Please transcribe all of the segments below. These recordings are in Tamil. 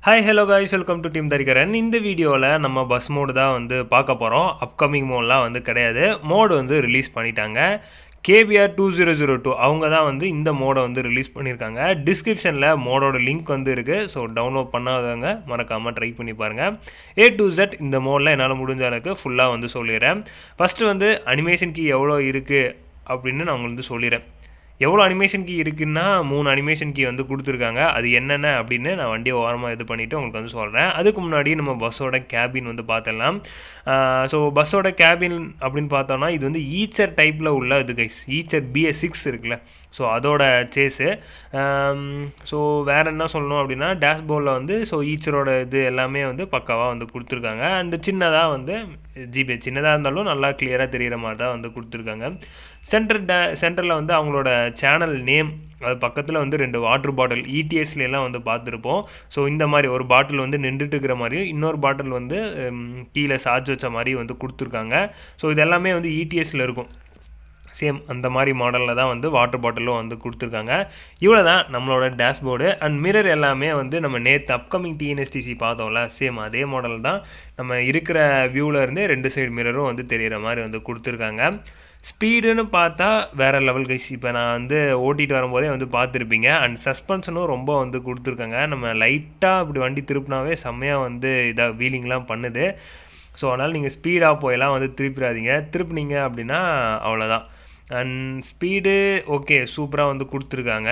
hi hello guys welcome to team தரிகரன் இந்த வீடியோவில் நம்ம பஸ் மோடு தான் வந்து பார்க்க போகிறோம் அப்கமிங் மோட்லாம் வந்து கிடையாது மோடு வந்து ரிலீஸ் பண்ணிட்டாங்க KPR two zero zero two அவங்க தான் வந்து இந்த மோடை வந்து ரிலீஸ் பண்ணியிருக்காங்க டிஸ்கிரிப்ஷனில் மோடோட லிங்க் வந்து இருக்குது ஸோ டவுன்லோட் பண்ணாதவங்க மறக்காமல் ட்ரை பண்ணி பாருங்கள் ஏ டு Z இந்த மோடில் என்னால் முடிஞ்ச அளவுக்கு ஃபுல்லாக வந்து சொல்லிடுறேன் ஃபஸ்ட்டு வந்து அனிமேஷன் கீ எவ்வளோ இருக்குது அப்படின்னு நான் உங்களுக்கு வந்து சொல்லிடுறேன் எவ்வளோ அனிமேஷன் கீ இருக்குன்னா மூணு அனிமேஷன் கீ வந்து கொடுத்துருக்காங்க அது என்னென்ன அப்படின்னு நான் வண்டியை ஓரமாக இது பண்ணிவிட்டு உங்களுக்கு வந்து சொல்கிறேன் அதுக்கு முன்னாடி நம்ம பஸ்ஸோட கேபின் வந்து பார்த்துடலாம் ஸோ பஸ்ஸோட கேபின் அப்படின்னு பார்த்தோம்னா இது வந்து ஈச்சர் டைப்பில் உள்ள இது கைஸ் ஈச்சர் பிஎஸ் சிக்ஸ் இருக்குல்ல ஸோ அதோட சேஸு ஸோ வேறு என்ன சொல்லணும் அப்படின்னா டேஷ்போர்டில் வந்து ஸோ ஈச்சரோட இது எல்லாமே வந்து பக்காவாக வந்து கொடுத்துருக்காங்க அண்டு சின்னதாக வந்து ஜிபே சின்னதாக இருந்தாலும் நல்லா கிளியராக தெரிகிற மாதிரி தான் வந்து கொடுத்துருக்காங்க சென்டர் டே சென்டரில் வந்து அவங்களோட சேனல் நேம் அது பக்கத்தில் வந்து ரெண்டு வாட்டர் பாட்டில் இடிஎஸ்லாம் வந்து பார்த்துருப்போம் ஸோ இந்த மாதிரி ஒரு பாட்டில் வந்து நின்றுட்டு இருக்கிற மாதிரியும் இன்னொரு பாட்டில் வந்து ம், கீழே சார்ஜ் வச்ச மாதிரி வந்து கொடுத்துருக்காங்க ஸோ இது எல்லாமே வந்து இடிஎஸ்ல இருக்கும் சேம் அந்த மாதிரி மாடலில் தான் வந்து வாட்டர் பாட்டிலும் வந்து கொடுத்துருக்காங்க இவ்வளோ தான் நம்மளோட டேஷ்போர்டு அண்ட் மிரர் எல்லாமே வந்து நம்ம நேற்று அப்கமிங் டிஎன்எஸ்டிசி பார்த்தோம்ல சேம் அதே மாடல் தான் நம்ம இருக்கிற வியூவில் இருந்து ரெண்டு சைடு மிரரும் வந்து தெரிகிற மாதிரி வந்து கொடுத்துருக்காங்க ஸ்பீடுன்னு பார்த்தா வேறு லெவல் கைஸ் இப்போ நான் வந்து ஓட்டிகிட்டு வரும்போதே வந்து பார்த்துருப்பீங்க அண்ட் சஸ்பென்ஷனும் ரொம்ப வந்து கொடுத்துருக்காங்க நம்ம லைட்டாக இப்படி வண்டி திருப்பினாவே செம்மையாக வந்து இதாக வீலிங்லாம் பண்ணுது ஸோ அதனால் நீங்கள் ஸ்பீடாக போயெல்லாம் வந்து திருப்பிடாதீங்க திருப்பினீங்க அப்படின்னா அவ்வளோதான் அண்ட் ஸ்பீடு ஓகே சூப்பராக வந்து கொடுத்துருக்காங்க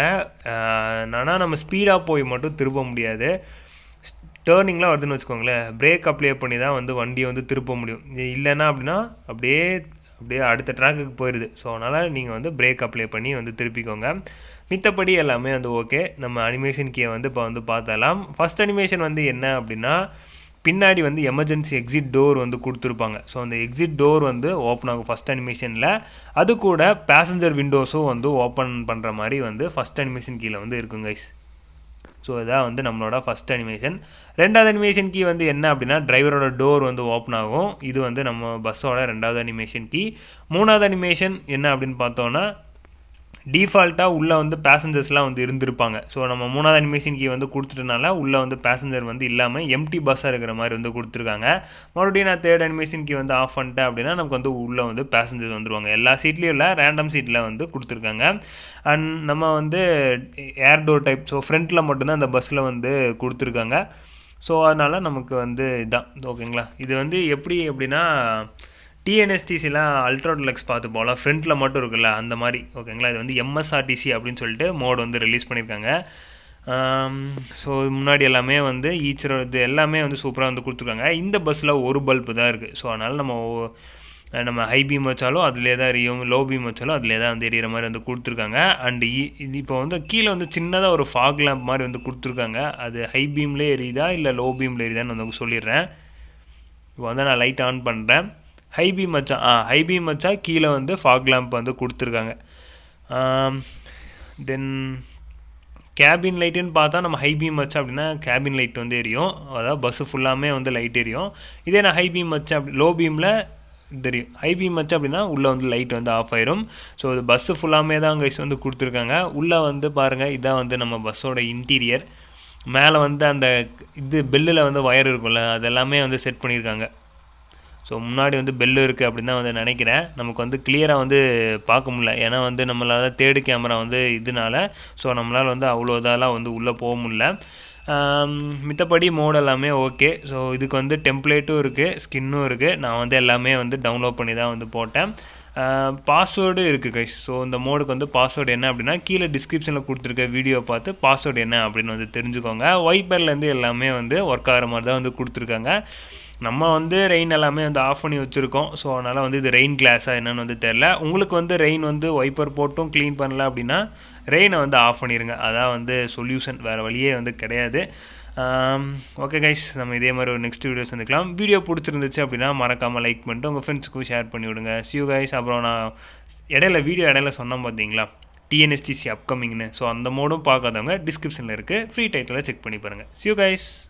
ஆனால் நம்ம ஸ்பீடாக போய் மட்டும் திருப்ப முடியாது டேர்னிங்லாம் வருதுன்னு வச்சுக்கோங்களேன் பிரேக் அப்ளை பண்ணி தான் வந்து வண்டியை வந்து திருப்ப முடியும் இது இல்லைன்னா அப்படின்னா அப்படியே அப்படியே அடுத்த ட்ராக்குக்கு போயிடுது ஸோ அதனால் நீங்கள் வந்து பிரேக் அப்ளை பண்ணி வந்து திருப்பிக்கோங்க மித்தபடி எல்லாமே வந்து ஓகே நம்ம அனிமேஷன் கீயை வந்து இப்போ வந்து பார்த்தலாம் ஃபஸ்ட் அனிமேஷன் வந்து என்ன அப்படின்னா பின்னாடி வந்து எமர்ஜென்சி எக்ஸிட் டோர் வந்து கொடுத்துருப்பாங்க ஸோ அந்த எக்ஸிட் டோர் வந்து ஓப்பன் ஆகும் ஃபஸ்ட் அனிமேஷனில் அது கூட பேசஞ்சர் விண்டோஸும் வந்து ஓப்பன் பண்ணுற மாதிரி வந்து ஃபஸ்ட் அனிமேஷன் கீழே வந்து இருக்குங்க கைஸ் ஸோ இதான் வந்து நம்மளோட ஃபஸ்ட் அனிமேஷன் ரெண்டாவது அனிமேஷன் கீ வந்து என்ன அப்படின்னா டிரைவரோட டோர் வந்து ஓப்பன் ஆகும் இது வந்து நம்ம பஸ்ஸோட ரெண்டாவது அனிமேஷன் கீ மூணாவது அனிமேஷன் என்ன அப்படின்னு பார்த்தோன்னா டிஃபால்ட்டாக உள்ளே வந்து பேசஞ்சர்ஸ்லாம் வந்து இருந்திருப்பாங்க ஸோ நம்ம மூணாவது அனிமேஷன் கீ வந்து கொடுத்துட்டனால உள்ளே வந்து பேசஞ்சர் வந்து இல்லாமல் எம்டி பஸ்ஸாக இருக்கிற மாதிரி வந்து கொடுத்துருக்காங்க மறுபடியும் நான் தேர்ட் அனிமேஷன் கீ வந்து ஆஃப் பண்ணிட்டேன் அப்படின்னா நமக்கு வந்து உள்ளே வந்து பேசஞ்சர்ஸ் வந்துருவாங்க எல்லா சீட்லேயும் இல்லை ரேண்டம் சீட்டில் வந்து கொடுத்துருக்காங்க அண்ட் நம்ம வந்து ஏர் டோர் டைப் ஸோ ஃப்ரண்ட்டில் மட்டும்தான் அந்த பஸ்ஸில் வந்து கொடுத்துருக்காங்க ஸோ அதனால் நமக்கு வந்து இதான் ஓகேங்களா இது வந்து எப்படி அப்படின்னா டிஎன்எஸ்டிசிலாம் அல்ட்ரா டெலக்ஸ் பார்த்து போகலாம் ஃப்ரண்ட்டில் மட்டும் இருக்குல்ல அந்த மாதிரி ஓகேங்களா இது வந்து எம்எஸ்ஆர்டிசி அப்படின்னு சொல்லிட்டு மோட் வந்து ரிலீஸ் பண்ணியிருக்காங்க ஸோ முன்னாடி எல்லாமே வந்து ஈச்சர் இது எல்லாமே வந்து சூப்பராக வந்து கொடுத்துருக்காங்க இந்த பஸ்ஸில் ஒரு பல்பு தான் இருக்குது ஸோ அதனால் நம்ம ஒ- நம்ம ஹை பீம் வச்சாலும் அதிலே தான் எரியும் லோ பீம் வச்சாலும் அதிலே தான் வந்து எரியிற மாதிரி வந்து கொடுத்துருக்காங்க அண்ட் இது இப்போ வந்து கீழே வந்து சின்னதாக ஒரு ஃபாக் லேம்ப் மாதிரி வந்து கொடுத்துருக்காங்க அது ஹை பீம்லேயே எரியுதா இல்லை லோ பீமில் எரியுதான்னு வந்து சொல்லிடுறேன் இப்போ வந்து நான் லைட் ஆன் பண்ணுறேன் ஹை பீம் வச்சா ஆ ஹை பீம் வச்சா கீழே வந்து ஃபாக் லேம்ப் வந்து கொடுத்துருக்காங்க தென் கேபின் லைட்டுன்னு பார்த்தா நம்ம ஹை பீம் வச்சா அப்படின்னா கேபின் லைட் வந்து எரியும் அதாவது பஸ்ஸு ஃபுல்லாமே வந்து லைட் எரியும் இதே நான் ஹை பீம் வச்சேன் அப்படி லோ பீமில் தெரியும் ஹை பீம் வச்சு அப்படின்னா உள்ளே வந்து லைட் வந்து ஆஃப் ஆயிரும் ஸோ இது பஸ்ஸு ஃபுல்லாமே தான் கைஸ் வந்து கொடுத்துருக்காங்க உள்ளே வந்து பாருங்கள் இதான் வந்து நம்ம பஸ்ஸோட இன்டீரியர் மேலே வந்து அந்த இது பெல்லில் வந்து ஒயர் இருக்கும்ல அதெல்லாமே வந்து செட் பண்ணியிருக்காங்க ஸோ முன்னாடி வந்து பெல்லு இருக்குது அப்படின்னு தான் வந்து நினைக்கிறேன் நமக்கு வந்து கிளியராக வந்து பார்க்க முடியல ஏன்னா வந்து நம்மளால் தேர்டு கேமரா வந்து இதனால ஸோ நம்மளால் வந்து அவ்வளோ இதெல்லாம் வந்து உள்ளே போக முடியல ஆம், மித்தபடி மோட் எல்லாமே ஓகே ஸோ இதுக்கு வந்து டெம்ப்ளேட்டும் இருக்குது ஸ்கின்னும் இருக்குது நான் வந்து எல்லாமே வந்து டவுன்லோட் பண்ணி தான் வந்து போட்டேன் பாஸ்வேர்டு இருக்குது கைஸ் ஸோ இந்த மோடுக்கு வந்து பாஸ்வேர்டு என்ன அப்படின்னா கீழே டிஸ்கிரிப்ஷனில் கொடுத்துருக்க வீடியோ பார்த்து பாஸ்வேர்டு என்ன அப்படின்னு வந்து தெரிஞ்சுக்கோங்க வைப்பர்லேருந்து எல்லாமே வந்து ஒர்க் ஆகிற மாதிரி தான் வந்து கொடுத்துருக்காங்க நம்ம வந்து ரெயின் எல்லாமே வந்து ஆஃப் பண்ணி வச்சுருக்கோம் ஸோ அதனால் வந்து இது ரெயின் கிளாஸாக என்னன்னு வந்து தெரில உங்களுக்கு வந்து ரெயின் வந்து வைப்பர் போட்டும் க்ளீன் பண்ணல அப்படின்னா ரெயினை வந்து ஆஃப் பண்ணிடுங்க அதான் வந்து சொல்யூஷன் வேறு வழியே வந்து கிடையாது ஓகே கைஸ் நம்ம இதே மாதிரி ஒரு நெக்ஸ்ட் வீடியோஸ் வந்துக்கலாம் வீடியோ பிடிச்சிருந்துச்சு அப்படின்னா மறக்காமல் லைக் பண்ணிட்டு உங்கள் ஃப்ரெண்ட்ஸுக்கும் ஷேர் பண்ணி விடுங்க சியூ கைஸ் அப்புறம் நான் இடையில வீடியோ இடையில சொன்னேன் பார்த்தீங்களா டிஎன்எஸ்டிசி அப்கமிங்னு ஸோ அந்த மோடும் பார்க்காதவங்க டிஸ்கிரிப்ஷனில் இருக்குது ஃப்ரீ டைத்தில் செக் பண்ணி பாருங்கள் சியூ கைஸ்